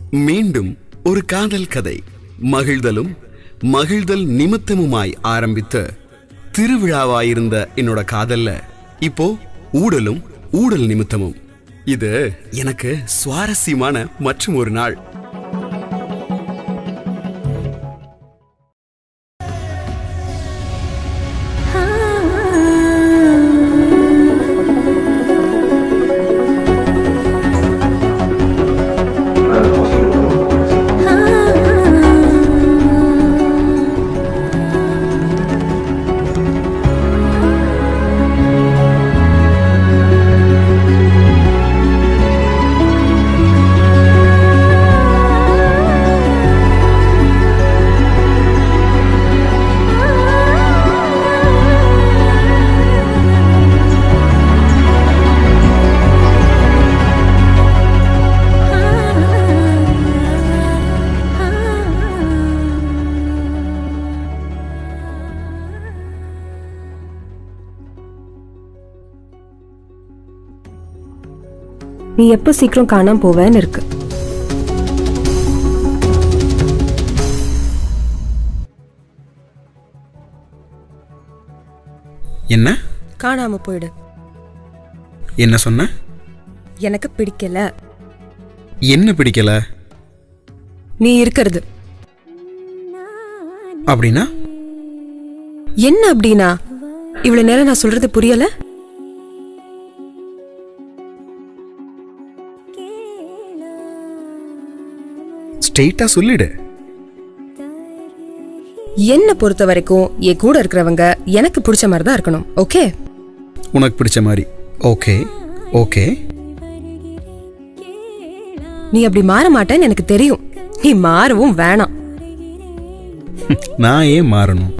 மீண்டும் ஒரு காதல் கதை மகிழ்தலும் மகிழ்தல் நிமித்தமுமாய் ஆரம்பித்த திருவிழாவாயிருந்த என்னோட காதல்ல இப்போ ஊடலும் ஊடல் நிமித்தமும் இது எனக்கு சுவாரஸ்யமான மற்றும் ஒரு நாள் நீ எப்போ சீக்கிரம் காணாம போவேன்னு இருக்கு என்ன காணாம போயிடு என்ன சொன்ன எனக்கு பிடிக்கல என்ன பிடிக்கல நீ இருக்கிறது அப்படின்னா என்ன அப்படின்னா இவ்வளவு நேரம் நான் சொல்றது புரியல ஸ்ட்ரெயிட்டா சொல்லிடு என்ன பொறுத்த வரைக்கும் என் கூட இருக்கிறவங்க எனக்கு பிடிச்ச மாதிரி தான் இருக்கணும் ஓகே உனக்கு பிடிச்ச மாதிரி ஓகே ஓகே நீ அப்படி மாற மாட்டேன்னு எனக்கு தெரியும் நீ மாறவும் வேணாம் நான் ஏன் மாறணும்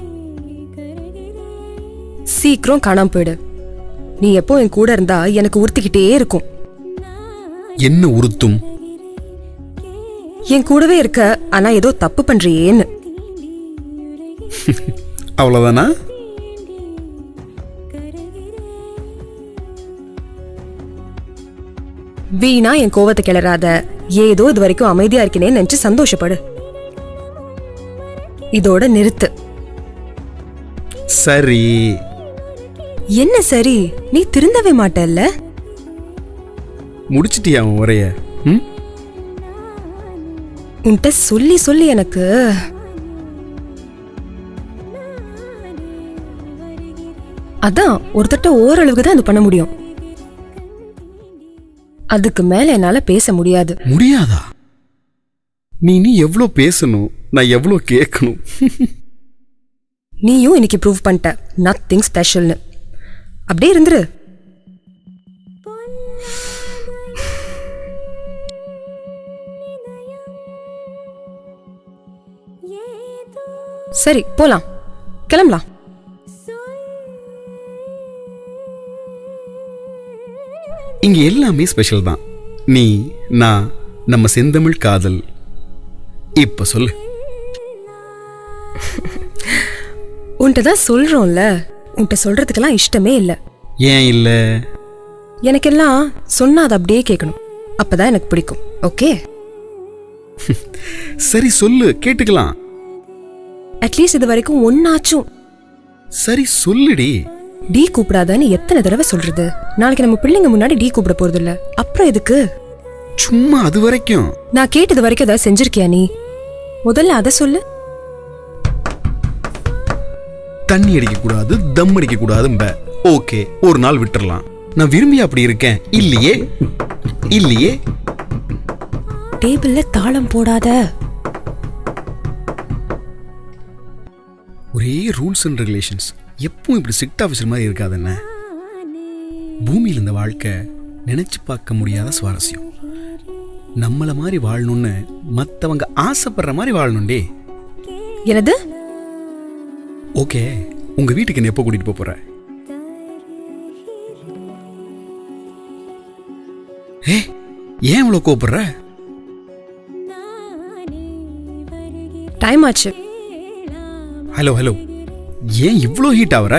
சீக்கிரம் காணாம போயிடு நீ எப்போ என் கூட இருந்தா எனக்கு உறுத்திக்கிட்டே இருக்கும் என்ன உறுத்தும் என் கூடவே இருக்க ஆனா ஏதோ தப்பு பண்றியேன்னு அவ்வளவுதானா வீணா என் கோவத்தை கிளறாத ஏதோ இது வரைக்கும் அமைதியா இருக்கேனே நினைச்சு சந்தோஷப்படு இதோட நிறுத்து சரி என்ன சரி நீ திருந்தவே மாட்டல்ல முடிச்சிட்டியா உன் உரைய ம் உன்கிட்ட சொல்லி சொல்லி எனக்கு அதான் ஒருத்தட்ட ஓரளவுக்கு தான் அது பண்ண முடியும் அதுக்கு மேல என்னால பேச முடியாது முடியாதா நீ நீ எவ்வளோ பேசணும் நான் எவ்வளோ கேட்கணும் நீயும் இன்னைக்கு ப்ரூவ் பண்ணிட்ட நத்திங் ஸ்பெஷல்னு அப்படியே இருந்துரு சரி போலாம் கிளம்பலாம் இங்க எல்லாமே ஸ்பெஷல் தான் நீ நான் நம்ம செந்தமிழ் காதல் இப்ப சொல்லு உன்கிட்ட தான் சொல்றோம்ல உன்கிட்ட சொல்றதுக்கெல்லாம் இஷ்டமே இல்ல ஏன் இல்ல எனக்கெல்லாம் சொன்னா அதை அப்படியே கேட்கணும் அப்பதான் எனக்கு பிடிக்கும் ஓகே சரி சொல்லு கேட்டுக்கலாம் அட்லீஸ்ட் இது வரைக்கும் ஒன்னாச்சும் சரி சொல்லுடி டீ கூப்பிடாதன்னு எத்தனை தடவை சொல்றது நாளைக்கு நம்ம பிள்ளைங்க முன்னாடி டீ கூப்பிட போறது இல்ல அப்புறம் எதுக்கு சும்மா அது வரைக்கும் நான் கேட்டது வரைக்கும் ஏதாவது செஞ்சிருக்கியா நீ முதல்ல அதை சொல்லு தண்ணி அடிக்க கூடாது தம் அடிக்க கூடாதும்ப ஓகே ஒரு நாள் விட்டுறலாம் நான் விரும்பி அப்படி இருக்கேன் இல்லையே இல்லையே டேபிள்ல தாளம் போடாத ஒரே ரூல்ஸ் அண்ட் ரெகுலேஷன்ஸ் எப்பவும் இப்படி ஸ்ட்ரிக்ட் ஆஃபீஸர் மாதிரி இருக்காதுன்னு பூமியில் இந்த வாழ்க்கை நினைச்சு பார்க்க முடியாத சுவாரஸ்யம் நம்மள மாதிரி வாழணும்னு மற்றவங்க ஆசைப்படுற மாதிரி வாழணும்டே எனது ஓகே உங்க வீட்டுக்கு என்ன எப்போ கூட்டிட்டு போப் போற ஏ ஏன் இவ்வளோ கோப்படுற டைம் ஆச்சு ஹலோ ஹலோ ஏன் இவ்வளோ ஹீட் ஆகுற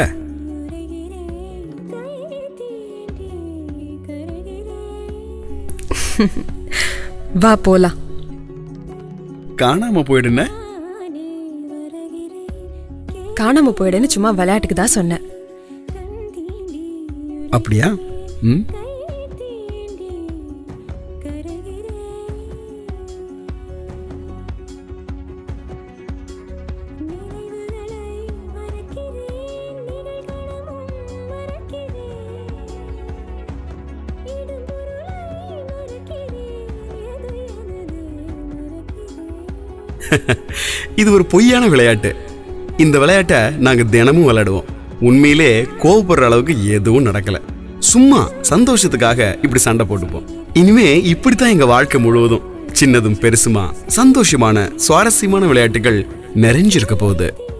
வா போலாம் காணாம போயிடுன காணாம போயிடுன்னு சும்மா விளையாட்டுக்கு தான் சொன்னேன் அப்படியா ம் இது ஒரு பொய்யான விளையாட்டு இந்த விளையாட்டை நாங்க தினமும் விளையாடுவோம் உண்மையிலே கோவப்படுற அளவுக்கு எதுவும் நடக்கல சும்மா சந்தோஷத்துக்காக இப்படி சண்டை போட்டுப்போம் இனிமே இப்படித்தான் எங்க வாழ்க்கை முழுவதும் சின்னதும் பெருசுமா சந்தோஷமான சுவாரஸ்யமான விளையாட்டுகள் நிறைஞ்சிருக்க போகுது